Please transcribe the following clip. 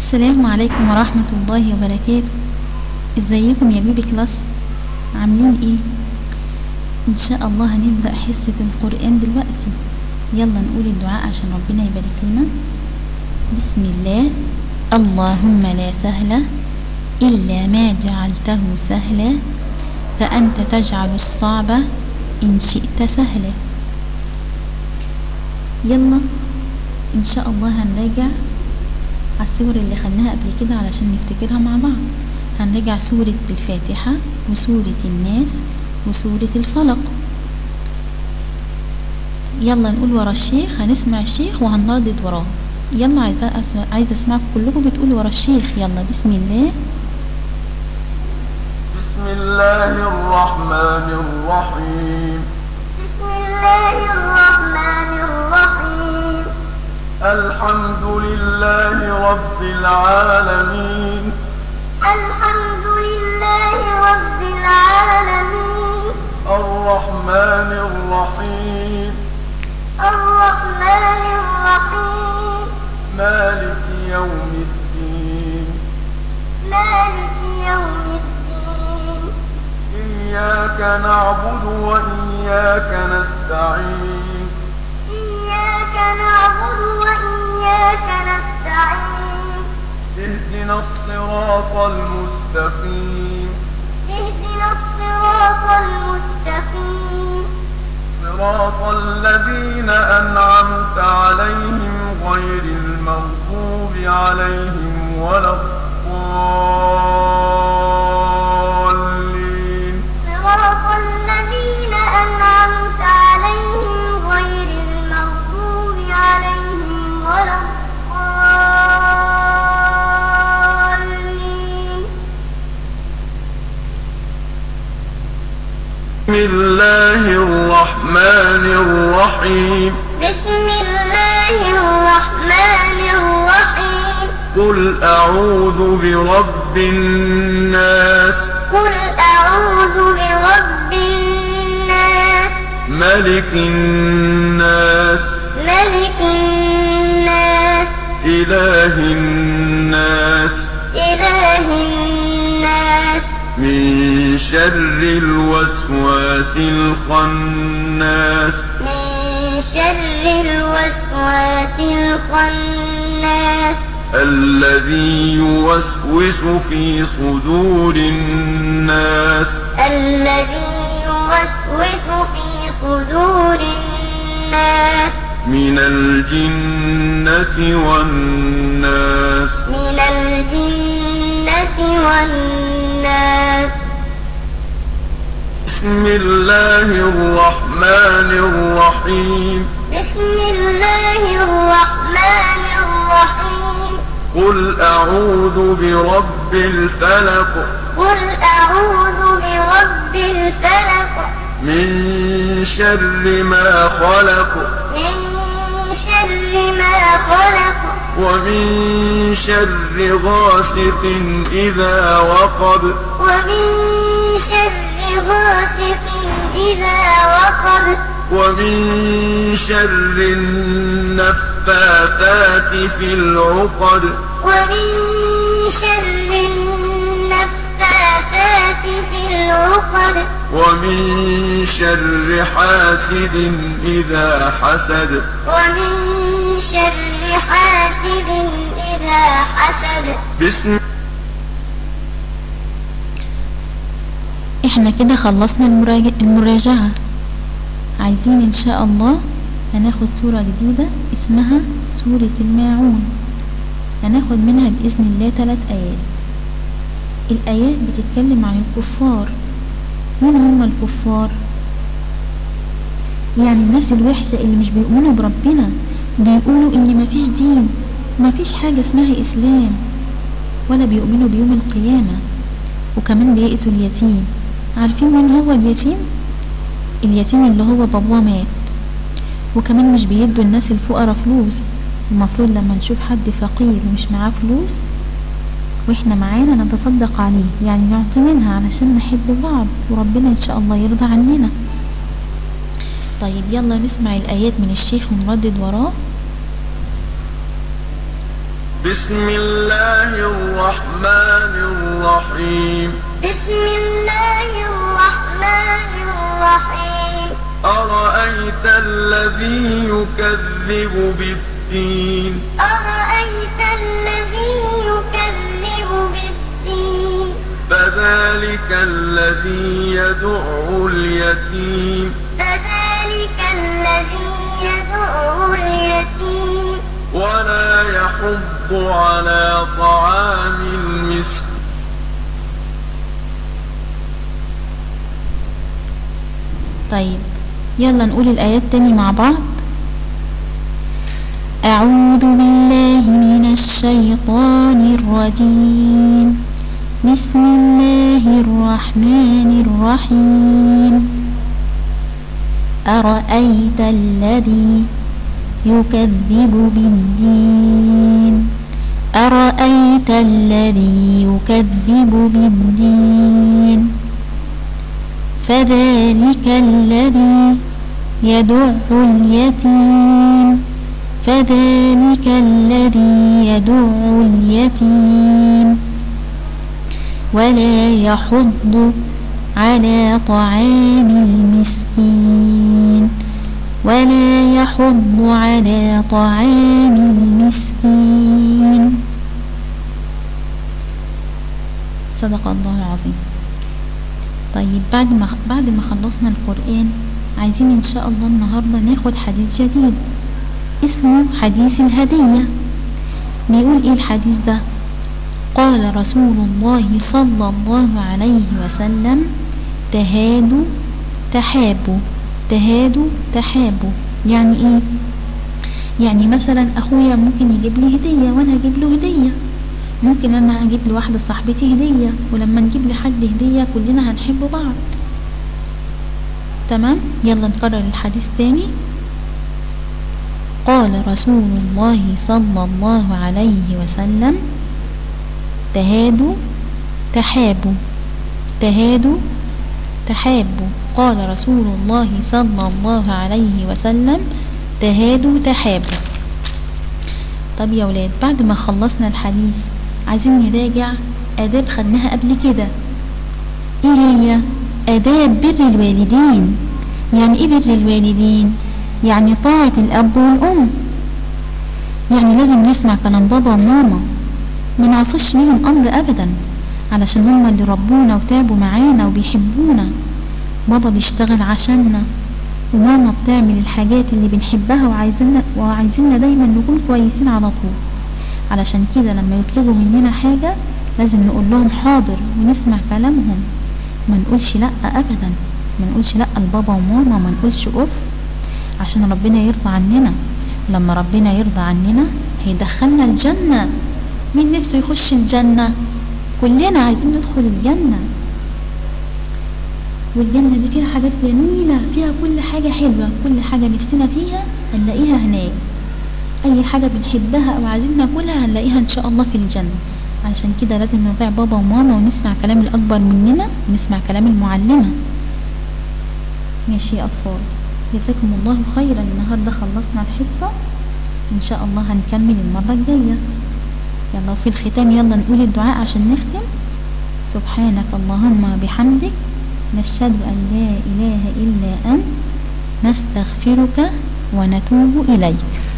السلام عليكم ورحمة الله وبركاته ازيكم يا بيبي كلاس عاملين ايه ان شاء الله هنبدأ حصة القرآن دلوقتي يلا نقول الدعاء عشان ربنا يبارك لنا بسم الله اللهم لا سهل إلا ما جعلته سهلا فأنت تجعل الصعب إن شئت سهلا يلا إن شاء الله هنراجع على الصور اللي خدناها قبل كده علشان نفتكرها مع بعض هنراجع سورة الفاتحة وسورة الناس وسورة الفلق يلا نقول ورا الشيخ هنسمع الشيخ وهنردد وراه يلا عايزة أسمع عايزة أسمعكم كلكم بتقولوا ورا الشيخ يلا بسم الله بسم الله الرحمن الرحيم بسم الله الرحمن الرحيم الحمد لله رب العالمين الحمد لله رب العالمين الرحمن الرحيم الرحمن الرحيم مالك يوم الدين مالك يوم الدين إياك نعبد وإياك نستعين إياك نعبد وإياك نستعين اهدنا الصراط المستقيم اهدنا الصراط المستقيم صراط الذين أنعمت عليهم غير المغضوب عليهم ولا الضالين صراط الذين أنعمت عليهم غير المغضوب عليهم ولا الضالين بسم الله الرحمن الرحيم بسم الله الرحمن الرحيم قل أعوذ برب الناس قل أعوذ برب الناس ملك الناس ملك الناس إله الناس إله الناس من شر الوسواس الخناس من شر الوسواس الخناس الذي يوسوس في صدور الناس الذي يوسوس في صدور الناس من الجنة والناس من الجنة والناس بسم الله الرحمن الرحيم بسم الله الرحمن الرحيم قل أعوذ برب الفلق قل أعوذ برب الفلق من شر ما خلق من شر ما خلق ومن شر غاسق إذا وقب ومن شر غاسق إذا وقب ومن شر النفاثات في العقد ومن شر النفاثات في العقد ومن شر حاسد إذا حسد ومن شر حاسد إذا حسد بسم احنا كده خلصنا المراجع المراجعة عايزين ان شاء الله هناخد سورة جديدة اسمها سورة الماعون هناخد منها بإذن الله ثلاث آيات الآيات بتتكلم عن الكفار مين هم الكفار يعني الناس الوحشة اللي مش بيؤمنوا بربنا بيقولوا ان مفيش دين مفيش حاجة اسمها اسلام ولا بيؤمنوا بيوم القيامة وكمان بيأذوا اليتيم عارفين مين هو اليتيم اليتيم اللي هو باباه مات وكمان مش بيدوا الناس الفقراء فلوس المفروض لما نشوف حد فقير ومش معاه فلوس واحنا معانا نتصدق عليه يعني نعطي منها علشان نحب بعض وربنا ان شاء الله يرضى عننا طيب يلا نسمع الآيات من الشيخ ونردد وراه بسم الله الرحمن الرحيم بسم الله الرحمن الرحيم أرأيت الذي يكذب بالدين أرأيت الذي يكذب بالدين فذلك الذي يدع اليتيم فذلك الذي يدعو اليتيم ولا يحض على طعام المسكين طيب يلا نقول الآيات تاني مع بعض أعوذ بالله من الشيطان الرجيم بسم الله الرحمن الرحيم أرأيت الذي يكذب بالدين أرأيت الذي يكذب بالدين فذلك الذي يدع اليتيم فذلك الذي يدع اليتيم ولا يحض على طعام المسكين ولا يحض على طعام المسكين صدق الله العظيم طيب بعد ما بعد ما خلصنا القرآن عايزين إن شاء الله النهاردة ناخد حديث جديد اسمه حديث الهدية بيقول إيه الحديث ده قال رسول الله صلى الله عليه وسلم تهادوا تحابوا تهادوا تحابوا يعني إيه يعني مثلا أخويا ممكن يجيب لي هدية وأنا هجيب له هدية ممكن انا اجيب لواحدة صاحبتي هدية ولما نجيب لحد هدية كلنا هنحب بعض تمام يلا نكرر الحديث تاني قال رسول الله صلى الله عليه وسلم تهادوا تحابوا تهادوا تحابوا قال رسول الله صلى الله عليه وسلم تهادوا تحابوا طب يا ولاد بعد ما خلصنا الحديث عايزين نراجع آداب خدناها قبل كده ايه هي آداب بر الوالدين يعني ايه بر الوالدين يعني طاعة الأب والأم يعني لازم نسمع كلام بابا وماما ما نعصيش ليهم أمر أبدا علشان هما اللي ربونا وتعبوا معانا وبيحبونا بابا بيشتغل عشاننا وماما بتعمل الحاجات اللي بنحبها وعايزيننا وعايزيننا دايما نكون كويسين على طول علشان كده لما يطلبوا مننا حاجة لازم نقول لهم حاضر ونسمع كلامهم ما نقولش لا ابدا ما نقولش لا لبابا وماما ما نقولش اف عشان ربنا يرضى عننا لما ربنا يرضى عننا هيدخلنا الجنة مين نفسه يخش الجنة كلنا عايزين ندخل الجنة والجنة دي فيها حاجات جميلة فيها كل حاجة حلوة كل حاجة نفسنا فيها هنلاقيها هناك أي حاجة بنحبها أو عايزين ناكلها هنلاقيها إن شاء الله في الجنة علشان كده لازم نطيع بابا وماما ونسمع كلام الأكبر مننا ونسمع كلام المعلمة ماشي يا أطفال جزاكم الله خيرا النهاردة خلصنا الحصة إن شاء الله هنكمل المرة الجاية يلا وفي الختام يلا نقول الدعاء عشان نختم سبحانك اللهم بحمدك نشهد أن لا إله إلا أنت نستغفرك ونتوب إليك